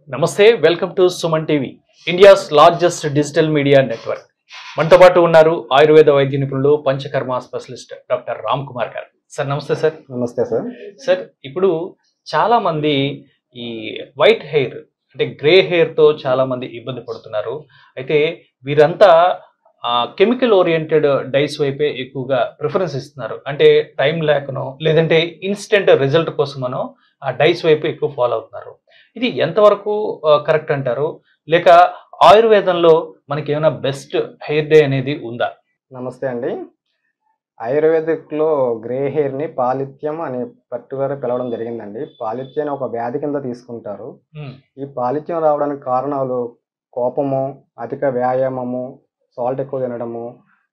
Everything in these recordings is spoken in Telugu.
నమస్తే welcome to Suman TV India's largest digital media network మనతో పాటు ఉన్నారు ఆయుర్వేద వైద్య నిపుణులు Panchakarma specialist doctor Ram Kumar garu sir నమస్తే సార్ నమస్తే సార్ సార్ ఇప్పుడు చాలా మంది ఈ వైట్ హెయిర్ అంటే గ్రే హెయిర్ తో చాలా మంది ఇబ్బంది పడుతున్నారు అయితే వీరంతా కెమికల్ ఓరియంటెడ్ డైస్ వైపే ఎక్కువగా ప్రిఫరెన్స్ ఇస్తున్నారు అంటే టైం లేకనో లేదంటే ఇన్స్టెంట్ రిజల్ట్ కోసమనో ఆ డైస్ వైపు ఎక్కువ ఫాలో అవుతున్నారు ఇది ఎంతవరకు కరెక్ట్ అంటారు లేక ఆయుర్వేదంలో మనకి ఏమైనా బెస్ట్ హెయిర్ డే అనేది ఉందా నమస్తే అండి ఆయుర్వేదిక్లో గ్రే హెయిర్ని పాలిత్యం అనే పర్టికులర్ పిలవడం జరిగిందండి పాలిత్యం అనే ఒక వ్యాధి కింద తీసుకుంటారు ఈ పాలిత్యం రావడానికి కారణాలు కోపము అధిక వ్యాయామము సాల్ట్ ఎక్కువ తినడము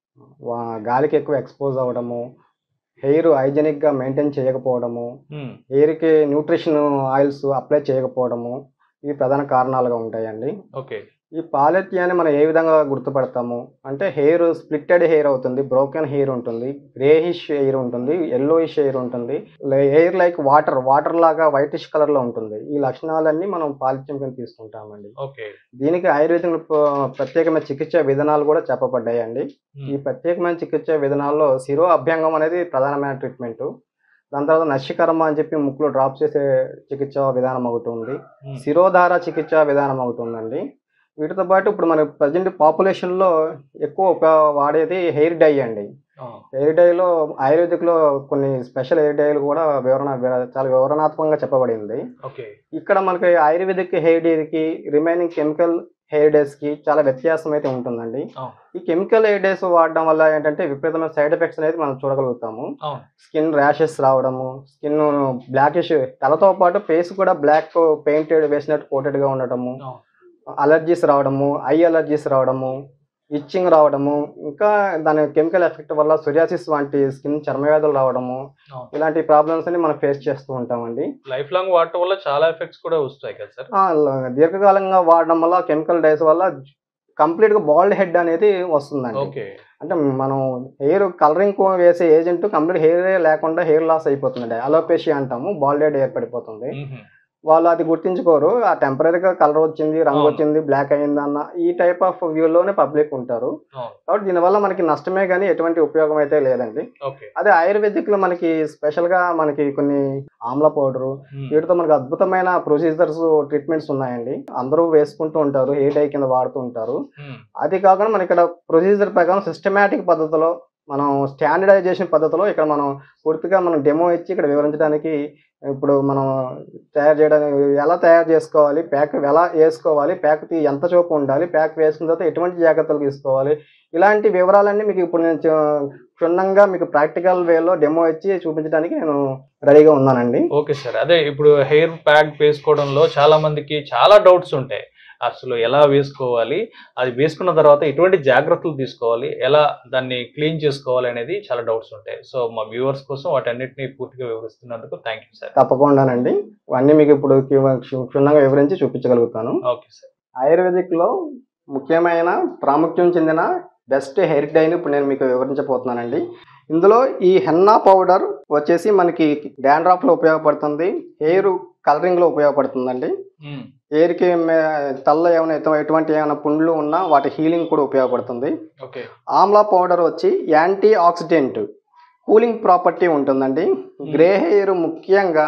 వా- గాలికి ఎక్కువ ఎక్స్పోజ్ అవ్వడము హెయిర్ హైజెనిక్గా మెయింటైన్ చేయకపోవడము ఉమ్, హెయిర్కి న్యూట్రిషన్ ఆయిల్స్ అప్లై చేయకపోవడము ఇవి ప్రధాన కారణాలుగా ఉంటాయండి ఓకే ఈ పాలెత్యాన్ని మనం ఏ విధంగా గుర్తుపడతాము అంటే హెయిర్ స్ప్లిట్టెడ్ హెయిర్ అవుతుంది బ్రోకెన్ హెయిర్ ఉంటుంది గ్రేహిష్ హెయిర్ ఉంటుంది ఎల్లోయిష్ హెయిర్ ఉంటుంది హెయిర్ లైక్ వాటర్ వాటర్ లాగా వైటిష్ కలర్ లో ఉంటుంది ఈ లక్షణాలన్నీ మనం పాలిత్యం కింద తీసుకుంటామండి ఓకే దీనికి ఆయుర్వేదంలో ప్ర- ప్రత్యేకమైన చికిత్స విధానాలు కూడా చెప్పబడ్డాయండి ఈ ఉమ్, ప్రత్యేకమైన చికిత్స విధానాల్లో శిరో అభ్యంగం అనేది ప్రధానమైన ట్రీట్మెంట్ దాని తర్వాత నశ్యకర్మ అని చెప్పి ముక్కులో డ్రాప్ చేసే చికిత్స విధానం ఒకటి ఉంది ఉమ్, శిరోధార చికిత్స విధానం ఒకటి ఉందండి వీటితో పాటు ఇప్పుడు మన ప్రజెంట్ పాపులేషన్లో ఎక్కువ ఉప- వాడేది హెయిర్ డై అండి ఆ, హెయిర్ డైలో ఆయుర్వేదిక్లో కొన్ని స్పెషల్ హెయిర్ డైలు కూడా వివరణ వివ- చాలా వివరణాత్మకంగా చెప్పబడింది ఓకే ఇక్కడ మనకి ఆయుర్వేదిక్ హెయిర్ డైకి రిమైనింగ్ కెమికల్ హెయిర్ డేస్కి చాలా వ్యత్యాసం అయితే ఉంటుందండి అవును. ఈ కెమికల్ హెయిర్ డేస్ వాడడం వల్ల ఏంటంటే విపరీతమైన సైడ్ ఎఫెక్ట్స్ అనేది మనం చూడగలుగుతాము అవును స్కిన్ ర్యాషెస్ రావడము స్కిన్ బ్లాకిష్ తలతో పాటు ఫేస్ కూడా బ్లాక్ పెయింటెడ్ వేసినట్టు కోటెడ్గా ఉండటము అవును అలర్జీస్ రావడము ఐ అలర్జీస్ రావడము ఇచ్చింగ్ రావడము ఇంకా దాని కెమికల్ ఎఫెక్ట్ వల్ల సొరియాసిస్ వంటి స్కిన్ చర్మవ్యాధులు రావడము అవును ఇలాంటి ప్రాబ్లమ్స్ అని మనం ఫేస్ చేస్తూ ఉంటామండి లైఫ్ లాంగ్ వాడటం వల్ల చాలా ఎఫెక్ట్స్ కూడా వస్తాయి కదా సార్ ఆ, ల- దీర్ఘకాలంగా వాడడం వల్ల కెమికల్ డైస్ వల్ల కంప్లీట్ గా బాల్డ్ హెడ్ అనేది వస్తుందండి ఓకే అంటే మనం హెయిర్ కలరింగ్ వేసే ఏజెంట్ కంప్లీట్ హెయిర్ లేకుండా హెయిర్ లాస్ అయిపోతుందండి అలోపేషియా అంటాము బాల్డ్ హెడ్ ఏర్పడిపోతుంది మ్మ్. వాళ్ళు అది గుర్తించుకోరు ఆ టెంపరీగా కలర్ వచ్చింది రంగు అవును. వచ్చింది బ్లాక్ అయింది అన్న ఈ టైప్ ఆఫ్ వ్యూలోనే పబ్లిక్ ఉంటారు అవును కాబట్టి దీనివల్ల మనకి నష్టమే కానీ ఎటువంటి ఉపయోగం అయితే లేదండి ఓకే అదే ఆయుర్వేదిక్ లో మనకి స్పెషల్ గా మనకి కొన్ని ఆమ్ల పౌడరు మ్మ్. వీటితో మనకి అద్భుతమైన ప్రొసీజర్స్ ట్రీట్మెంట్స్ ఉన్నాయండి అందరూ వేసుకుంటూ ఉంటారు హెయిర్ డై కింద వాడుతూ ఉంటారు మ్మ్. అది కాకుండా మన ఇక్కడ ప్రొసీజర్ ప్రకారం సిస్టమేటిక్ పద్ధతిలో మనం స్టాండర్డైజేషన్ పద్ధతిలో ఇక్కడ మనం పూర్తిగా మనం డెమో ఇచ్చి ఇక్కడ వివరించడానికి ఇప్పుడు మనం తయారు చేయడానికి ఎలా తయారు చేసుకోవాలి ప్యాక్ ఎలా వేసుకోవాలి ప్యాక్ తీ- ఎంత చోపు ఉండాలి ప్యాక్ వేసుకున్న తర్వాత ఎటువంటి జాగ్రత్తలు తీసుకోవాలి ఇలాంటి వివరాలన్నీ మీకు ఇప్పుడు నేను చ- క్షుణ్ణంగా మీకు ప్రాక్టికల్ వేలో డెమో ఇచ్చి చూపించడానికి నేను రెడీగా ఉన్నానండి ఓకే సార్ అదే ఇప్పుడు హెయిర్ ప్యాక్ వేసుకోవడంలో చాలా మందికి చాలా డౌట్స్ ఉంటాయి అసలు ఎలా వేసుకోవాలి అది వేసుకున్న తర్వాత ఎటువంటి జాగ్రత్తలు తీసుకోవాలి ఎలా దాన్ని క్లీన్ చేసుకోవాలి అనేది చాలా డౌట్స్ ఉంటాయి సో మా వ్యూవర్స్ కోసం వాటన్నిటిని పూర్తిగా వివరిస్తున్నందుకు థ్యాంక్ యూ సార్ తప్పకుండానండి అన్నీ మీకు ఇప్పుడు క్షు- క్షుణ్ణంగా వివరించి చూపించగలుగుతాను ఓకే సార్ ఆయుర్వేదిక్ లో ముఖ్యమైన ప్రాముఖ్యం చెందిన బెస్ట్ హెయిర్ డైని ఇప్పుడు నేను మీకు వివరించబోతున్నానండి ఇందులో ఈ హెన్నా పౌడర్ వచ్చేసి మనకి డాండ్రాఫ్ లో ఉపయోగపడుతుంది హెయిర్ కలరింగ్ లో ఉపయోగపడుతుందండి మ్మ్. హెయిర్ కి మే- తలలో ఏమైనా ఎటు- ఎటువంటి ఏమైనా పుండ్లు ఉన్నా వాటి హీలింగ్ కూడా ఉపయోగపడుతుంది ఓకే ఆమ్లా పౌడర్ వచ్చి యాంటీ ఆక్సిడెంట్ కూలింగ్ ప్రాపర్టీ ఉంటుందండి గ్రే హెయిర్ ముఖ్యంగా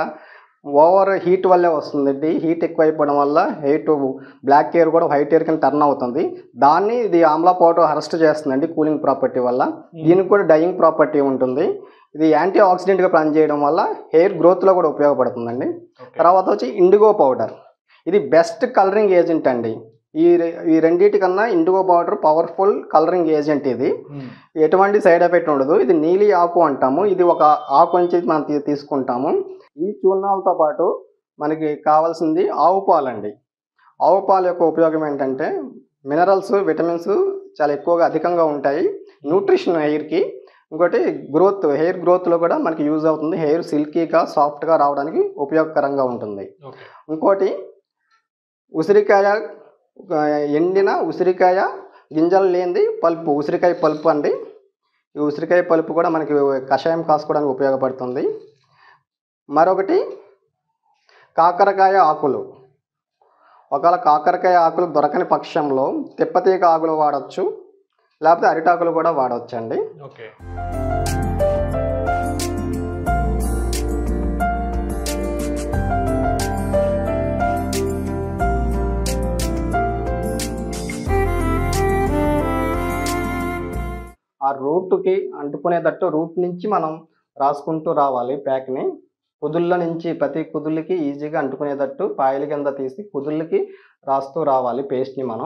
ఓవర్ హీట్ వల్లే వస్తుందండి హీట్ ఎక్కువ అయిపోవడం వల్ల హెయిర్ బ్లాక్ హెయిర్ కూడా వైట్ హెయిర్ కింద టర్న్ అవుతుంది దాన్ని ఇది ఆమ్లా పౌడర్ అరెస్ట్ చేస్తుందండి కూలింగ్ ప్రాపర్టీ వల్ల దీనికి కూడా డయింగ్ ప్రాపర్టీ ఉంటుంది ఇది యాంటీ ఆక్సిడెంట్గా పనిచేయడం వల్ల హెయిర్ గ్రోత్లో కూడా ఉపయోగపడుతుందండి ఓకే తర్వాత వచ్చి ఇండిగో పౌడర్ ఇది బెస్ట్ కలరింగ్ ఏజెంట్ అండి ఈ రె- ఈ రెండింటికన్నా indigo powder powerful colouring agent ఇది మ్మ్. ఎటువంటి సైడ్ ఎఫెక్ట్ ఉండదు ఇది నీలి ఆకు అంటాము ఇది ఒక ఆకు నుంచి మనం తీ- తీసుకుంటాము ఈ చూర్ణాలతో పాటు మనకి కావాల్సింది ఆవు పాలు అండి ఆవు పాలు యొక్క ఉపయోగం ఏంటంటే మినరల్స్ విటమిన్స్ చాలా ఎక్కువగా అధికంగా ఉంటాయి న్యూట్రిషన్ హెయిర్కి ఇంకోటి గ్రోత్ హెయిర్ గ్రోత్లో కూడా మనకి యూజ్ అవుతుంది హెయిర్ సిల్కీగా సాఫ్ట్గా రావడానికి ఉపయోగకరంగా ఉంటుంది ఓకే ఇంకోటి ఉసిరికాయ ఆ, ఎండిన ఉసిరికాయ గింజలు లేనిది పల్పు ఉసిరికాయ పల్పు అండి ఈ ఉసిరికాయ పల్పు కూడా మనకి కషాయం కాసుకోవడానికి ఉపయోగపడుతుంది మరొకటి కాకరకాయ ఆకులు ఒకవేళ కాకరకాయ ఆకులు దొరకని పక్షంలో తిప్పతీగ ఆకులు వాడచ్చు లేకపోతే అరిటాకులు కూడా వాడవచ్చు అండి ఓకే ఆ రూట్కి అంటుకునేటట్టు రూట్ నుంచి మనం రాసుకుంటూ రావాలి ప్యాక్ని కుదుళ్ళ నుంచి ప్రతి కుదుళ్ళకి ఈజీగా అంటుకునేటట్టు పాయల కింద తీసి కుదుళ్ళకి రాస్తూ రావాలి పేస్ట్ని మనం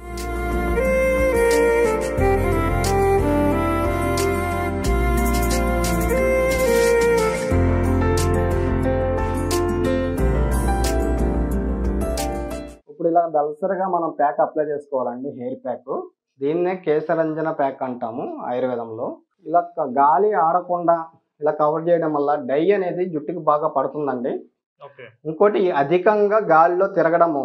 ఇప్పుడు ఇలా దలసరిగా మనం ప్యాక్ అప్లై చేసుకోవాలండి హెయిర్ ప్యాక్ దీన్నే కేశరంజన ప్యాక్ అంటాము ఆయుర్వేదంలో ఇలా క- గాలి ఆడకుండా ఇలా కవర్ చేయడం వల్ల డై అనేది జుట్టుకి బాగా పడుతుందండి ఓకే ఇంకోటి అధికంగా గాలిలో తిరగడము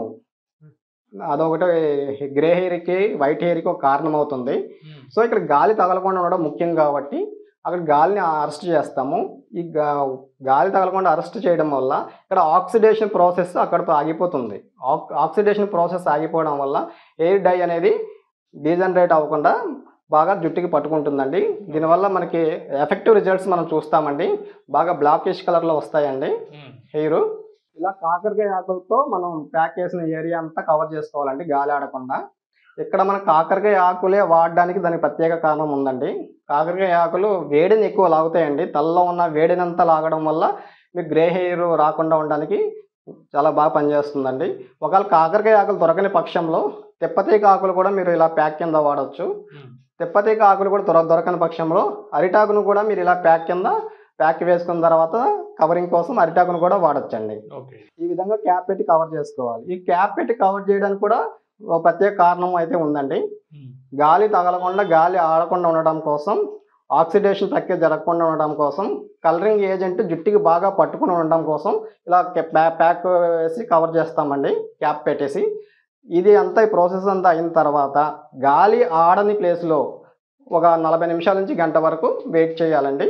అదొకటి గ్రే హెయిర్కి వైట్ హెయిర్కి ఒక కారణం అవుతుంది సో ఇక్కడ గాలి తగలకుండా ఉండడం ముఖ్యం కాబట్టి అక్కడ గాలిని అరెస్ట్ చేస్తాము ఈ గా- గాలి తగలకుండా అరెస్ట్ చేయడం వల్ల ఇక్కడ ఆక్సిడేషన్ ప్రాసెస్ అక్కడతో ఆగిపోతుంది ఆక్- ఆక్సిడేషన్ ప్రాసెస్ ఆగిపోవడం వల్ల ఎయిర్ డై అనేది డీజనరేట్ అవ్వకుండా బాగా జుట్టుకి పట్టుకుంటుందండి దీనివల్ల మనకి ఎఫెక్టివ్ రిజల్ట్స్ మనం చూస్తామండి బాగా బ్లాకిష్ కలర్లో వస్తాయండి హెయిర్ ఇలా కాకరకాయ ఆకులతో మనం ప్యాక్ చేసిన ఏరియా అంతా కవర్ చేసుకోవాలండి గాలి ఆడకుండా ఇక్కడ మన కాకరకాయ ఆకులే వాడడానికి దానికి ప్రత్యేక కారణం ఉందండి కాకరకాయ ఆకులు వేడిని ఎక్కువ లాగుతాయండి తలలో ఉన్న వేడిని అంతా లాగడం వల్ల మీకు గ్రే హెయిర్ రాకుండా ఉండడానికి చాలా బాగా పనిచేస్తుందండి ఒకవేళ కాకరకాయ ఆకులు దొరకని పక్షంలో తిప్పతీగ ఆకులు కూడా మీరు ఇలా ప్యాక్ కింద వాడచ్చు తిప్పతీగ ఆకులు కూడా దొర దొరకని పక్షంలో అరిటాకును కూడా మీరు ఇలా ప్యాక్ కింద ప్యాక్ వేసుకున్న తర్వాత కవరింగ్ కోసం అరిటాకును కూడా వాడచ్చండి ఓకే ఈ విధంగా క్యాప్ పెట్టి కవర్ చేసుకోవాలి ఈ క్యాప్ పెట్టి కవర్ చేయడానికి కూడా ఒక ప్రత్యేక కారణం అయితే ఉందండి గాలి తగలకుండా గాలి ఆడకుండా ఉండడం కోసం ఆక్సిడేషన్ ప్రక్రియ జరగకుండా ఉండడం కోసం కలరింగ్ ఏజెంట్ జుట్టుకి బాగా పట్టుకుని ఉండడం కోసం ఇలా కె- ప్యా- ప్యాక్ వేసి కవర్ చేస్తామండి క్యాప్ పెట్టేసి ఇది అంతా ఈ ప్రాసెస్ అంతా అయిన తర్వాత గాలి ఆడని ప్లేస్లో ఒక నలభై నిమిషాల నుంచి గంట వరకు వెయిట్ చేయాలండి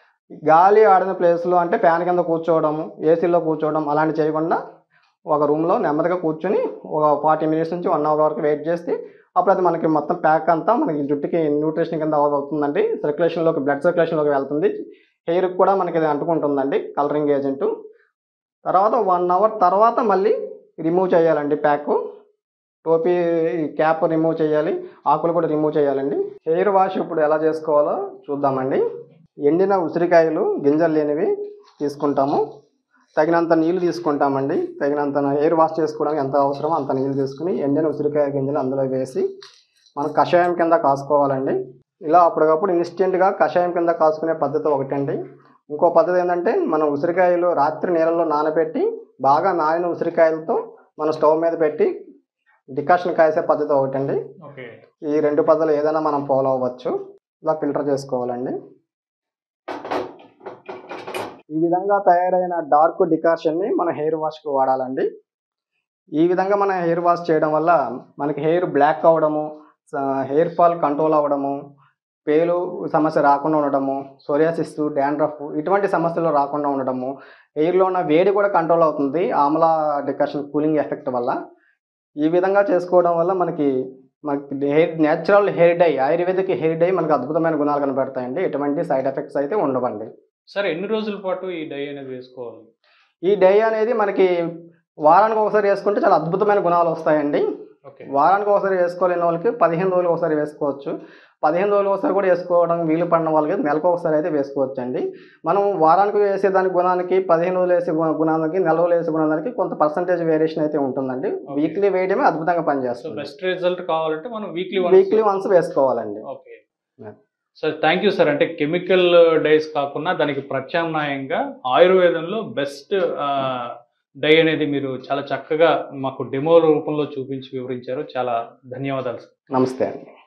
గాలి ఆడని ప్లేస్లో అంటే ఫ్యాన్ కింద కూర్చోవడం ఏసీలో కూర్చోవడం అలాంటి చేయకుండా ఒక రూమ్లో నెమ్మదిగా కూర్చొని ఒక ఫార్టీ మినిట్స్ నుంచి వన్ అవర్ వరకు వెయిట్ చేస్తే అప్పుడు అది మనకి మొత్తం ప్యాక్ అంతా మనకి జుట్టుకి న్యూట్రిషన్ కింద అవుతుందండి సర్క్యులేషన్లోకి బ్లడ్ సర్క్యులేషన్లోకి వెళ్తుంది హెయిర్కి కూడా మనకి ఇది అంటుకుంటుందండి కలరింగ్ ఏజెంట్ తర్వాత వన్ అవర్ తర్వాత మళ్ళీ రిమూవ్ చేయాలండి ప్యాక్ టోపీ క్యాప్ రిమూవ్ చేయాలి ఆకులు కూడా రిమూవ్ చేయాలండి హెయిర్ వాష్ ఇప్పుడు ఎలా చేసుకోవాలో చూద్దామండి ఎండిన ఉసిరికాయలు గింజలు లేనివి తీసుకుంటాము తగినంత నీళ్ళు తీసుకుంటామండి తగినంత హెయిర్ వాష్ చేసుకోవడానికి ఎంత అవసరమో అంత నీళ్ళు తీసుకుని ఎండిన ఉసిరికాయ గింజలు అందులో వేసి మనం కషాయం కింద కాసుకోవాలండి ఇలా అప్పటికప్పుడు ఇన్స్టెంట్గా కషాయం కింద కాసుకునే పద్ధతి ఒకటండి ఇంకో పద్ధతి ఏంటంటే మనం ఉసిరికాయలు రాత్రి నీళ్ళలో నానబెట్టి బాగా నానిన ఉసిరికాయలతో మన స్టవ్ మీద పెట్టి డికాషన్ కాసే పద్ధతి ఒకటండి ఓకే ఈ రెండు పద్ధతులు ఏదైనా మనం ఫాలో అవ్వచ్చు ఇలా ఫిల్టర్ చేసుకోవాలండి ఈ విధంగా తయారైన డార్క్ డికాషన్ని మన హెయిర్ వాష్కి వాడాలండి ఈ విధంగా మన హెయిర్ వాష్ చేయడం వల్ల మనకి హెయిర్ బ్లాక్ అవ్వడము హెయిర్ ఫాల్ కంట్రోల్ అవ్వడము పేలు సమస్య రాకుండా ఉండడము సోరియాసిస్ డాండ్రఫ్ ఇటువంటి సమస్యలు రాకుండా ఉండడము హెయిర్లో ఉన్న వేడి కూడా కంట్రోల్ అవుతుంది ఆమ్లా డికాషన్ కూలింగ్ ఎఫెక్ట్ వల్ల ఈ విధంగా చేసుకోవడం వల్ల మనకి మనకి hair natural hair dye Ayurvedic hair dye మనకు అద్భుతమైన గుణాలు కనబడతాయండి ఎటువంటి సైడ్ ఎఫెక్ట్స్ అయితే ఉండవండి సరే ఎన్ని రోజుల పాటు ఈ డై అనేది వేసుకోవాలి ఈ డై అనేది మనకి వారానికి ఒకసారి వేసుకుంటే చాలా అద్భుతమైన గుణాలు వస్తాయండి ఓకే వారానికి ఒకసారి వేసుకోలేని వాళ్ళకి పదిహేను రోజులు ఒకసారి వేసుకోవచ్చు పదిహేను రోజులు ఒకసారి కూడా వేసుకోవడం వీలు పడిన వాళ్ళకి నెలకు ఒకసారి అయితే వేసుకోవచ్చు అండి మనం వారానికి వేసే దాని గుణానికి పదిహేను రోజులు వేసే గు- గుణానికి నెల రోజులు వేసే గుణానికి కొంత పర్సంటేజ్ వేరియేషన్ అయితే ఉంటుందండి Okay. వీక్లీ వేయడమే అద్భుతంగా సో పనిచేస్తుంది బెస్ట్ రిజల్ట్ కావాలంటే మనం వీక్లీ వీక్లీ వన్స్ వేసుకోవాలండి okay Yeah. Sir thank you sir అంటే కెమికల్ డైస్ కాకుండా దానికి ప్రత్యామ్నాయంగా ఆయుర్వేదంలో బెస్ట్ డై అనేది మీరు చాలా చక్కగా మాకు డెమో రూపంలో చూపించి వివరించారు చాలా ధన్యవాదాలు సార్ నమస్తే అండి